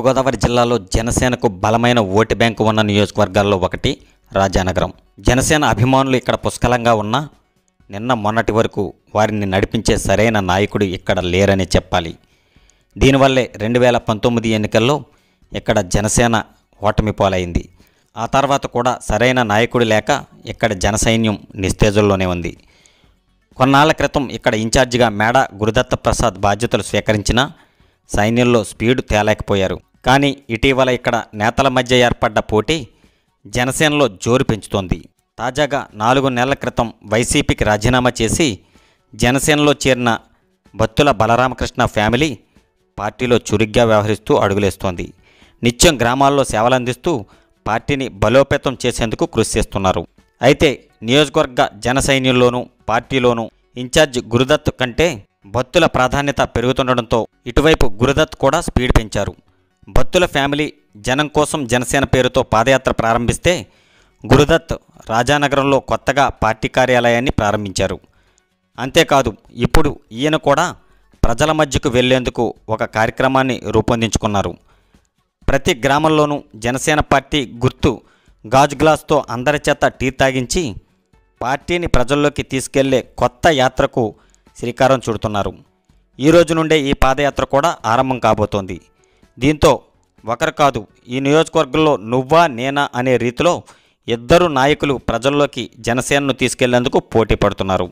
తూర్పుగోదావరి జిల్లాలో జనసేనకు బలమైన ఓటు బ్యాంకు ఉన్న నియోజకవర్గాల్లో ఒకటి రాజానగరం జనసేన అభిమానులు ఇక్కడ పుష్కలంగా ఉన్నా నిన్న మొన్నటి వరకు వారిని నడిపించే సరైన నాయకుడు ఇక్కడ లేరని చెప్పాలి దీనివల్లే రెండు వేల పంతొమ్మిది ఎన్నికల్లో ఇక్కడ జనసేన ఓటమి పాలైంది ఆ తర్వాత కూడా సరైన నాయకుడు లేక ఇక్కడ జనసైన్యం నిస్తేజంలోనే ఉంది కొన్నాళ్ల క్రితం ఇక్కడ ఇన్ఛార్జిగా మేడ గురుదత్త ప్రసాద్ బాధ్యతలు స్వీకరించినా సైన్యంలో స్పీడ్ తేలేకపోయారు కానీ ఇటీవల ఇక్కడ నేతల మధ్య ఏర్పడ్డ పోటీ జనసేనలో జోరు పెంచుతోంది తాజాగా నాలుగు నెలల క్రితం వైసీపీకి రాజీనామా చేసి జనసేనలో చేరిన బత్తుల బలరామకృష్ణ ఫ్యామిలీ పార్టీలో చురుగ్గా వ్యవహరిస్తూ అడుగులేస్తోంది నిత్యం గ్రామాల్లో సేవలందిస్తూ పార్టీని బలోపేతం చేసేందుకు కృషి చేస్తున్నారు అయితే నియోజకవర్గ జన సైన్యంలోనూ పార్టీలోనూ ఇన్ఛార్జ్ గురుదత్ కంటే భక్తుల ప్రాధాన్యత పెరుగుతుండడంతో ఇటువైపు గురుదత్ కూడా స్పీడ్ పెంచారు భక్తుల ఫ్యామిలీ జనం కోసం జనసేన పేరుతో పాదయాత్ర ప్రారంభిస్తే గురుదత్ రాజానగరంలో కొత్తగా పార్టీ కార్యాలయాన్ని ప్రారంభించారు అంతేకాదు ఇప్పుడు ఈయన కూడా ప్రజల మధ్యకు వెళ్లేందుకు ఒక కార్యక్రమాన్ని రూపొందించుకున్నారు ప్రతి గ్రామంలోనూ జనసేన పార్టీ గుర్తు గాజు గ్లాస్తో అందరి చేత టీ తాగించి పార్టీని ప్రజల్లోకి తీసుకెళ్లే కొత్త యాత్రకు శ్రీకారం చుడుతున్నారు ఈ రోజు నుండే ఈ పాదయాత్ర కూడా ఆరంభం కాబోతోంది దీంతో ఒకరు కాదు ఈ నియోజకవర్గంలో నువ్వా నేనా అనే రీతిలో ఇద్దరు నాయకులు ప్రజల్లోకి జనసేనను తీసుకెళ్లేందుకు పోటీ పడుతున్నారు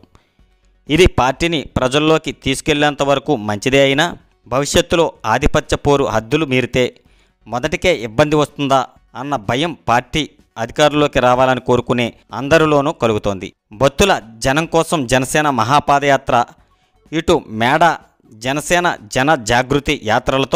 ఇది పార్టీని ప్రజల్లోకి తీసుకెళ్లేంత వరకు మంచిదే అయినా భవిష్యత్తులో ఆధిపత్య పోరు హద్దులు మీరితే మొదటికే ఇబ్బంది వస్తుందా అన్న భయం పార్టీ అధికారంలోకి రావాలని కోరుకునే అందరిలోనూ కలుగుతోంది బొత్తుల జనం కోసం జనసేన మహాపాదయాత్ర ఇటు మేడ జనసేన జన జాగృతి యాత్రలతో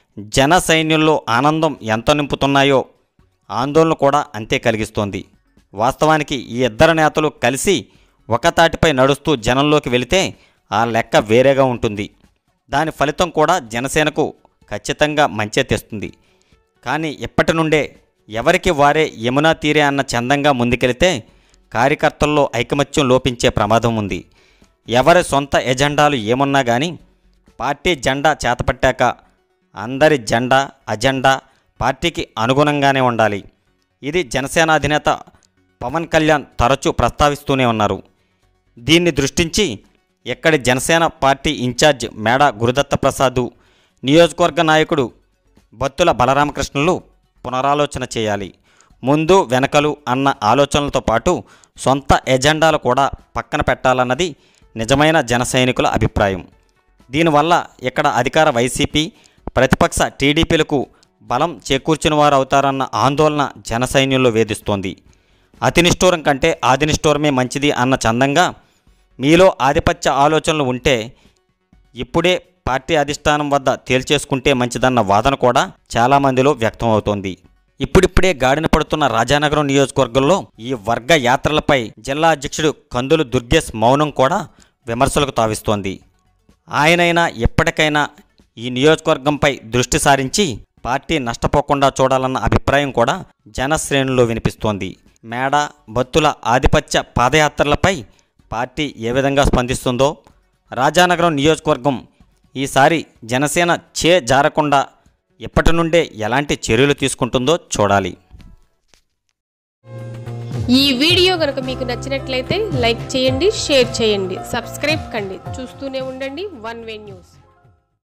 జన సైన్యంలో ఆనందం ఎంత నింపుతున్నాయో ఆందోళన కూడా అంతే కలిగిస్తోంది వాస్తవానికి ఈ ఇద్దరు నేతలు కలిసి ఒక తాటిపై నడుస్తూ జనంలోకి వెళితే ఆ లెక్క వేరేగా ఉంటుంది దాని ఫలితం కూడా జనసేనకు ఖచ్చితంగా మంచే తెస్తుంది కానీ ఇప్పటి నుండే ఎవరికి వారే యమునా తీరే అన్న చందంగా ముందుకెళితే కార్యకర్తల్లో ఐకమత్యం లోపించే ప్రమాదం ఉంది ఎవరి సొంత ఎజెండాలు ఏమున్నా కానీ పార్టీ జెండా చేతపట్టాక అందరి జెండా అజెండా పార్టీకి అనుగుణంగానే ఉండాలి ఇది జనసేన అధినేత పవన్ కళ్యాణ్ తరచూ ప్రస్తావిస్తూనే ఉన్నారు దీన్ని దృష్టించి ఎక్కడి జనసేన పార్టీ ఇన్ఛార్జ్ మేడ గురుదత్త ప్రసాదు నియోజకవర్గ నాయకుడు బత్తుల బలరామకృష్ణులు పునరాలోచన చేయాలి ముందు వెనకలు అన్న ఆలోచనలతో పాటు సొంత ఎజెండాలు కూడా పక్కన పెట్టాలన్నది నిజమైన జన సైనికుల అభిప్రాయం దీనివల్ల ఇక్కడ అధికార వైసీపీ ప్రతిపక్ష టీడీపీలకు బలం చేకూర్చిన వారు అవుతారన్న ఆందోళన జన సైన్యంలో వేధిస్తోంది అతి నిష్ఠూరం కంటే ఆది నిష్ఠూరమే మంచిది అన్న చందంగా మీలో ఆధిపత్య ఆలోచనలు ఉంటే ఇప్పుడే పార్టీ అధిష్టానం వద్ద తేల్చేసుకుంటే మంచిదన్న వాదన కూడా చాలామందిలో వ్యక్తం అవుతోంది ఇప్పుడిప్పుడే గాడిన పడుతున్న రాజానగరం నియోజకవర్గంలో ఈ వర్గ యాత్రలపై జిల్లా అధ్యక్షుడు కందులు దుర్గేష్ మౌనం కూడా విమర్శలకు తావిస్తోంది ఆయనైనా ఎప్పటికైనా ఈ నియోజకవర్గంపై దృష్టి సారించి పార్టీ నష్టపోకుండా చూడాలన్న అభిప్రాయం కూడా జనశ్రేణుల్లో వినిపిస్తోంది మేడ బత్తుల ఆధిపత్య పాదయాత్రలపై పార్టీ ఏ విధంగా స్పందిస్తుందో రాజానగరం నియోజకవర్గం ఈసారి జనసేన చే జారకుండా ఇప్పటి నుండే ఎలాంటి చర్యలు తీసుకుంటుందో చూడాలి ఈ వీడియో కనుక మీకు నచ్చినట్లయితే లైక్ చేయండి షేర్ చేయండి సబ్స్క్రైబ్ కండి చూస్తూనే ఉండండి వన్ వే న్యూస్